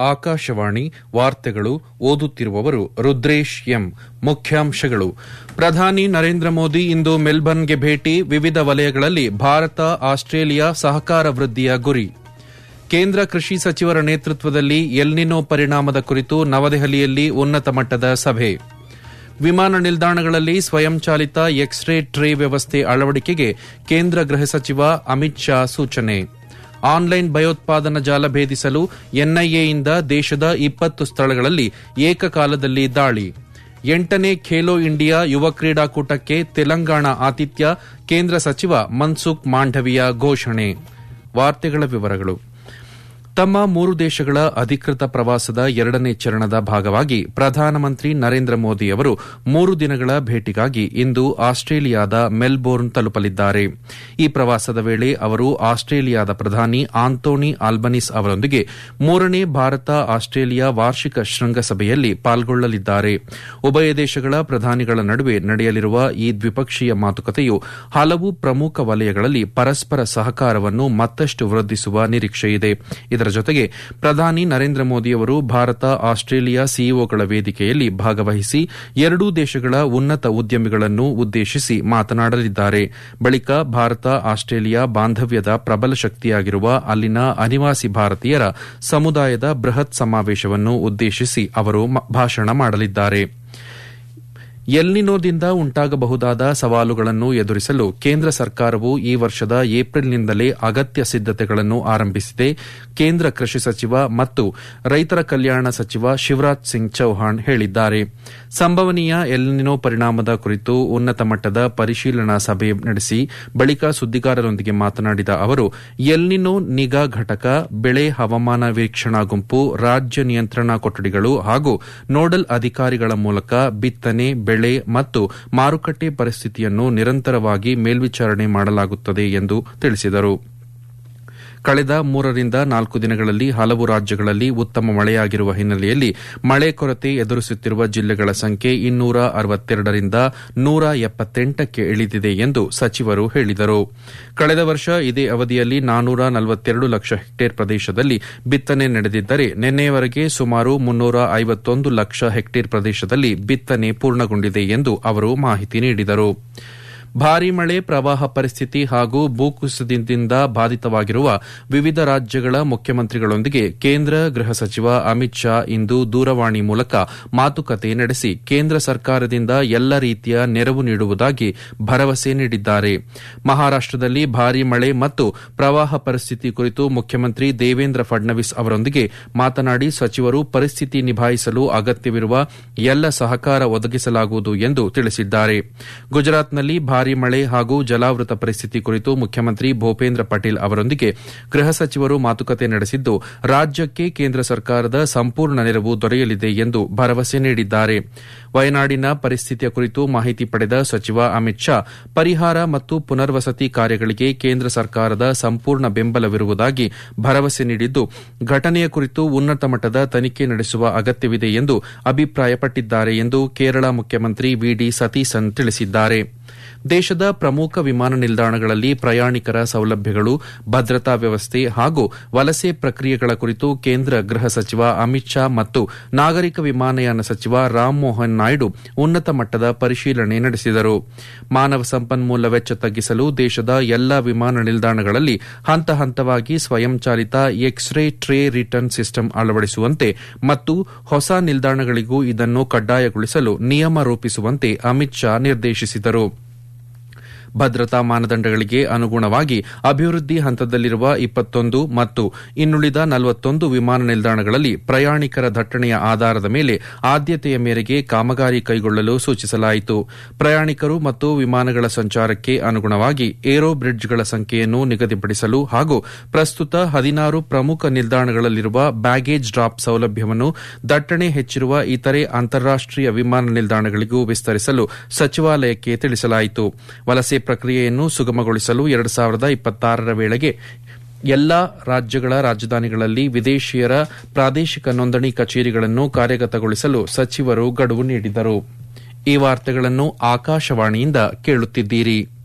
ಆಕಾಶವಾಣಿ ವಾರ್ತೆಗಳು ಓದುತ್ತಿರುವವರು ರುದ್ರೇಶ್ ಎಂ ಮುಖ್ಯಾಂಶಗಳು ಪ್ರಧಾನಿ ನರೇಂದ್ರ ಮೋದಿ ಇಂದು ಮೆಲ್ಬರ್ನ್ಗೆ ಭೇಟಿ ವಿವಿಧ ವಲಯಗಳಲ್ಲಿ ಭಾರತ ಆಸ್ಟ್ರೇಲಿಯಾ ಸಹಕಾರ ವೃದ್ಧಿಯ ಗುರಿ ಕೇಂದ್ರ ಕೃಷಿ ಸಚಿವರ ನೇತೃತ್ವದಲ್ಲಿ ಎಲ್ನಿನೋ ಪರಿಣಾಮದ ಕುರಿತು ನವದೆಹಲಿಯಲ್ಲಿ ಉನ್ನತ ಮಟ್ಟದ ಸಭೆ ವಿಮಾನ ನಿಲ್ದಾಣಗಳಲ್ಲಿ ಸ್ವಯಂಚಾಲಿತ ಎಕ್ಸ್ ರೇ ಟ್ರೇ ವ್ಯವಸ್ಥೆ ಅಳವಡಿಕೆಗೆ ಕೇಂದ್ರ ಗೃಹ ಸಚಿವ ಅಮಿತ್ ಶಾ ಸೂಚನೆ ಆನ್ಲೈನ್ ಭಯೋತ್ಪಾದನಾ ಜಾಲ ಭೇದಿಸಲು ಎನ್ಐಎಯಿಂದ ದೇಶದ ಇಪ್ಪತ್ತು ಸ್ಥಳಗಳಲ್ಲಿ ಏಕಕಾಲದಲ್ಲಿ ದಾಳಿ ಎಂಟನೇ ಖೇಲೋ ಇಂಡಿಯಾ ಯುವ ಕ್ರೀಡಾಕೂಟಕ್ಕೆ ತೆಲಂಗಾಣ ಆತಿಥ್ಯ ಕೇಂದ್ರ ಸಚಿವ ಮನ್ಸುಖ್ ಮಾಂಡವಿಯ ಘೋಷಣೆ ವಾರ್ತೆಗಳ ವಿವರಗಳು ತಮ್ಮ ಮೂರು ದೇಶಗಳ ಅಧಿಕೃತ ಪ್ರವಾಸದ ಎರಡನೇ ಚರಣದ ಭಾಗವಾಗಿ ಪ್ರಧಾನಮಂತ್ರಿ ನರೇಂದ್ರ ಮೋದಿ ಅವರು ಮೂರು ದಿನಗಳ ಭೇಟಿಗಾಗಿ ಇಂದು ಆಸ್ಟ್ರೇಲಿಯಾದ ಮೆಲ್ಬೋರ್ನ್ ತಲುಪಲಿದ್ದಾರೆ ಈ ಪ್ರವಾಸದ ವೇಳೆ ಅವರು ಆಸ್ಟ್ರೇಲಿಯಾದ ಪ್ರಧಾನಿ ಆಂಟೋನಿ ಆಲ್ಬನಿಸ್ ಅವರೊಂದಿಗೆ ಮೂರನೇ ಭಾರತ ಆಸ್ಟ್ರೇಲಿಯಾ ವಾರ್ಷಿಕ ಶೃಂಗಸಭೆಯಲ್ಲಿ ಪಾಲ್ಗೊಳ್ಳಲಿದ್ದಾರೆ ಉಭಯ ದೇಶಗಳ ಪ್ರಧಾನಿಗಳ ನಡುವೆ ನಡೆಯಲಿರುವ ಈ ದ್ವಿಪಕ್ಷೀಯ ಮಾತುಕತೆಯು ಹಲವು ಪ್ರಮುಖ ವಲಯಗಳಲ್ಲಿ ಪರಸ್ಪರ ಸಹಕಾರವನ್ನು ಮತ್ತಷ್ಟು ವೃದ್ಧಿಸುವ ನಿರೀಕ್ಷೆಯಿದೆ ಇದರ ಜೊತೆಗೆ ಪ್ರಧಾನಿ ನರೇಂದ್ರ ಮೋದಿಯವರು ಭಾರತ ಆಸ್ಟ್ರೇಲಿಯಾ ಸಿಇಒಗಳ ವೇದಿಕೆಯಲ್ಲಿ ಭಾಗವಹಿಸಿ ಎರಡೂ ದೇಶಗಳ ಉನ್ನತ ಉದ್ಯಮಿಗಳನ್ನು ಉದ್ದೇಶಿಸಿ ಮಾತನಾಡಲಿದ್ದಾರೆ ಬಳಿಕ ಭಾರತ ಆಸ್ಟ್ರೇಲಿಯಾ ಬಾಂಧವ್ಯದ ಪ್ರಬಲ ಶಕ್ತಿಯಾಗಿರುವ ಅಲ್ಲಿನ ಅನಿವಾಸಿ ಭಾರತೀಯರ ಸಮುದಾಯದ ಬೃಹತ್ ಸಮಾವೇಶವನ್ನು ಉದ್ದೇಶಿಸಿ ಅವರು ಭಾಷಣ ಮಾಡಲಿದ್ದಾರೆ ಎಲ್ನಿನೋದಿಂದ ಉಂಟಾಗಬಹುದಾದ ಸವಾಲುಗಳನ್ನು ಎದುರಿಸಲು ಕೇಂದ್ರ ಸರ್ಕಾರವು ಈ ವರ್ಷದ ಏಪ್ರಿಲ್ನಿಂದಲೇ ಅಗತ್ಯ ಸಿದ್ದತೆಗಳನ್ನು ಆರಂಭಿಸಿದೆ ಕೇಂದ್ರ ಕೃಷಿ ಸಚಿವ ಮತ್ತು ರೈತರ ಕಲ್ಯಾಣ ಸಚಿವ ಶಿವರಾಜ್ ಸಿಂಗ್ ಚೌಹಾಣ್ ಹೇಳಿದ್ದಾರೆ ಸಂಭವನೀಯ ಎಲ್ನಿನೋ ಪರಿಣಾಮದ ಕುರಿತು ಉನ್ನತ ಮಟ್ಟದ ಪರಿಶೀಲನಾ ಸಭೆ ನಡೆಸಿ ಬಳಿಕ ಸುದ್ದಿಗಾರರೊಂದಿಗೆ ಮಾತನಾಡಿದ ಅವರು ಎಲ್ನಿನೋ ನಿಗಾ ಘಟಕ ಬೆಳೆ ಹವಾಮಾನ ವೀಕ್ಷಣಾ ಗುಂಪು ರಾಜ್ಯ ನಿಯಂತ್ರಣಾ ಕೊಠಡಿಗಳು ಹಾಗೂ ನೋಡಲ್ ಅಧಿಕಾರಿಗಳ ಮೂಲಕ ಬಿತ್ತನೆ ಬೆಳೆ ಮತ್ತು ಮಾರುಕಟ್ಟೆ ಪರಿಸ್ಥಿತಿಯನ್ನು ನಿರಂತರವಾಗಿ ಮೇಲ್ವಿಚಾರಣೆ ಮಾಡಲಾಗುತ್ತದೆ ಎಂದು ತಿಳಿಸಿದರು ಕಳೆದ ಮೂರರಿಂದ ನಾಲ್ಕು ದಿನಗಳಲ್ಲಿ ಹಲವು ರಾಜ್ಯಗಳಲ್ಲಿ ಉತ್ತಮ ಮಳೆಯಾಗಿರುವ ಹಿನ್ನೆಲೆಯಲ್ಲಿ ಮಳೆ ಕೊರತೆ ಎದುರಿಸುತ್ತಿರುವ ಜಿಲ್ಲೆಗಳ ಸಂಖ್ಯೆ ಇನ್ನೂರ ಅರವತ್ತೆರಡರಿಂದ ನೂರ ಎಪ್ಪತ್ತೆಂಟಕ್ಕೆ ಇಳಿದಿದೆ ಎಂದು ಸಚಿವರು ಹೇಳಿದರು ಕಳೆದ ವರ್ಷ ಇದೇ ಅವಧಿಯಲ್ಲಿ ನಾನೂರ ನಲವತ್ತೆರಡು ಲಕ್ಷ ಹೆಕ್ಟೇರ್ ಪ್ರದೇಶದಲ್ಲಿ ಬಿತ್ತನೆ ನಡೆದಿದ್ದರೆ ನಿನ್ನೆಯವರೆಗೆ ಸುಮಾರು ಮುನ್ನೂರ ಐವತ್ತೊಂದು ಲಕ್ಷ ಹೆಕ್ಟೇರ್ ಪ್ರದೇಶದಲ್ಲಿ ಬಿತ್ತನೆ ಪೂರ್ಣಗೊಂಡಿದೆ ಎಂದು ಅವರು ಮಾಹಿತಿ ನೀಡಿದರು ಭಾರೀ ಮಳೆ ಪ್ರವಾಹ ಪರಿಸ್ಥಿತಿ ಹಾಗೂ ಭೂಕುಸಿತದಿಂದ ಬಾಧಿತವಾಗಿರುವ ವಿವಿಧ ರಾಜ್ಯಗಳ ಮುಖ್ಯಮಂತ್ರಿಗಳೊಂದಿಗೆ ಕೇಂದ್ರ ಗೃಹ ಸಚಿವ ಅಮಿತ್ ಶಾ ಇಂದು ದೂರವಾಣಿ ಮೂಲಕ ಮಾತುಕತೆ ನಡೆಸಿ ಕೇಂದ್ರ ಸರ್ಕಾರದಿಂದ ಎಲ್ಲ ರೀತಿಯ ನೆರವು ನೀಡುವುದಾಗಿ ಭರವಸೆ ನೀಡಿದ್ದಾರೆ ಮಹಾರಾಷ್ಟದಲ್ಲಿ ಭಾರೀ ಮಳೆ ಮತ್ತು ಪ್ರವಾಹ ಪರಿಸ್ಥಿತಿ ಕುರಿತು ಮುಖ್ಯಮಂತ್ರಿ ದೇವೇಂದ್ರ ಫಡ್ನವೀಸ್ ಅವರೊಂದಿಗೆ ಮಾತನಾಡಿ ಸಚಿವರು ಪರಿಸ್ಥಿತಿ ನಿಭಾಯಿಸಲು ಅಗತ್ಯವಿರುವ ಎಲ್ಲ ಸಹಕಾರ ಒದಗಿಸಲಾಗುವುದು ಎಂದು ತಿಳಿಸಿದ್ದಾರೆ ಗುಜರಾತ್ನಲ್ಲಿ ಭಾರೀ ಮಳೆ ಹಾಗೂ ಜಲಾವೃತ ಪರಿಸ್ಥಿತಿ ಕುರಿತು ಮುಖ್ಯಮಂತ್ರಿ ಭೂಪೇಂದ್ರ ಪಟೇಲ್ ಅವರೊಂದಿಗೆ ಗೃಹ ಸಚಿವರು ಮಾತುಕತೆ ನಡೆಸಿದ್ದು ರಾಜ್ಯಕ್ಕೆ ಕೇಂದ್ರ ಸರ್ಕಾರದ ಸಂಪೂರ್ಣ ನೆರವು ದೊರೆಯಲಿದೆ ಎಂದು ಭರವಸೆ ನೀಡಿದ್ದಾರೆ ವಯನಾಡಿನ ಪರಿಸ್ಥಿತಿಯ ಕುರಿತು ಮಾಹಿತಿ ಪಡೆದ ಸಚಿವ ಅಮಿತ್ ಶಾ ಪರಿಹಾರ ಮತ್ತು ಪುನರ್ವಸತಿ ಕಾರ್ಯಗಳಿಗೆ ಕೇಂದ್ರ ಸರ್ಕಾರದ ಸಂಪೂರ್ಣ ಬೆಂಬಲವಿರುವುದಾಗಿ ಭರವಸೆ ನೀಡಿದ್ದು ಘಟನೆಯ ಕುರಿತು ಉನ್ನತ ಮಟ್ಟದ ತನಿಖೆ ನಡೆಸುವ ಅಗತ್ಯವಿದೆ ಎಂದು ಅಭಿಪ್ರಾಯಪಟ್ಟಿದ್ದಾರೆ ಎಂದು ಕೇರಳ ಮುಖ್ಯಮಂತ್ರಿ ವಿಡಿ ಸತೀಸನ್ ತಿಳಿಸಿದ್ದಾರೆ ದೇಶದ ಪ್ರಮುಖ ವಿಮಾನ ನಿಲ್ದಾಣಗಳಲ್ಲಿ ಪ್ರಯಾಣಿಕರ ಸೌಲಭ್ಯಗಳು ಭದ್ರತಾ ವ್ಯವಸ್ಥೆ ಹಾಗೂ ವಲಸೆ ಪ್ರಕ್ರಿಯೆಗಳ ಕುರಿತು ಕೇಂದ್ರ ಗೃಹ ಸಚಿವ ಅಮಿತ್ ಶಾ ಮತ್ತು ನಾಗರಿಕ ವಿಮಾನಯಾನ ಸಚಿವ ರಾಮಮೋಹನ್ ನಾಯ್ಡು ಉನ್ನತ ಮಟ್ಟದ ಪರಿಶೀಲನೆ ನಡೆಸಿದರು ಮಾನವ ಸಂಪನ್ಮೂಲ ವೆಚ್ಚ ತಗ್ಗಿಸಲು ದೇಶದ ಎಲ್ಲಾ ವಿಮಾನ ನಿಲ್ದಾಣಗಳಲ್ಲಿ ಹಂತ ಹಂತವಾಗಿ ಸ್ವಯಂಚಾಲಿತ X ray tray return system ಅಳವಡಿಸುವಂತೆ ಮತ್ತು ಹೊಸ ನಿಲ್ದಾಣಗಳಿಗೂ ಇದನ್ನು ಕಡ್ಡಾಯಗೊಳಿಸಲು ನಿಯಮ ರೂಪಿಸುವಂತೆ ಅಮಿತ್ ಶಾ ನಿರ್ದೇಶಿಸಿದರು ಭದ್ರತಾ ಮಾನದಂಡಗಳಿಗೆ ಅನುಗುಣವಾಗಿ ಅಭಿವೃದ್ಧಿ ಹಂತದಲ್ಲಿರುವ ಇಪ್ಪತ್ತೊಂದು ಮತ್ತು ಇನ್ನುಳಿದ ನಲವತ್ತೊಂದು ವಿಮಾನ ನಿಲ್ದಾಣಗಳಲ್ಲಿ ಪ್ರಯಾಣಿಕರ ದಟ್ಟಣೆಯ ಆಧಾರದ ಮೇಲೆ ಆದ್ಯತೆಯ ಮೇರೆಗೆ ಕಾಮಗಾರಿ ಕೈಗೊಳ್ಳಲು ಸೂಚಿಸಲಾಯಿತು ಪ್ರಯಾಣಿಕರು ಮತ್ತು ವಿಮಾನಗಳ ಸಂಚಾರಕ್ಕೆ ಅನುಗುಣವಾಗಿ ಏರೋ ಬ್ರಿಡ್ಜ್ಗಳ ಸಂಖ್ಯೆಯನ್ನು ನಿಗದಿಪಡಿಸಲು ಹಾಗೂ ಪ್ರಸ್ತುತ ಹದಿನಾರು ಪ್ರಮುಖ ನಿಲ್ದಾಣಗಳಲ್ಲಿರುವ ಬ್ಯಾಗೇಜ್ ಡ್ರಾಪ್ ಸೌಲಭ್ಯವನ್ನು ದಟ್ಟಣೆ ಹೆಚ್ಚಿರುವ ಇತರೆ ಅಂತಾರಾಷ್ಟೀಯ ವಿಮಾನ ನಿಲ್ದಾಣಗಳಿಗೂ ವಿಸ್ತರಿಸಲು ಸಚಿವಾಲಯಕ್ಕೆ ತಿಳಿಸಲಾಯಿತು ವಲಸೆ ಪ್ರಕ್ರಿಯೆಯನ್ನು ಸುಗಮಗೊಳಿಸಲು ಎರಡು ಸಾವಿರದ ಇಪ್ಪತ್ತಾರರ ವೇಳೆಗೆ ಎಲ್ಲಾ ರಾಜ್ಯಗಳ ರಾಜಧಾನಿಗಳಲ್ಲಿ ವಿದೇಶಿಯರ ಪ್ರಾದೇಶಿಕ ನೋಂದಣಿ ಕಚೇರಿಗಳನ್ನು ಕಾರ್ಯಗತಗೊಳಿಸಲು ಸಚಿವರು ಗಡುವು ನೀಡಿದರು ಈ ವಾರ್ತೆಗಳನ್ನು ಆಕಾಶವಾಣಿಯಿಂದ ಕೇಳುತ್ತಿದ್ದೀರಿ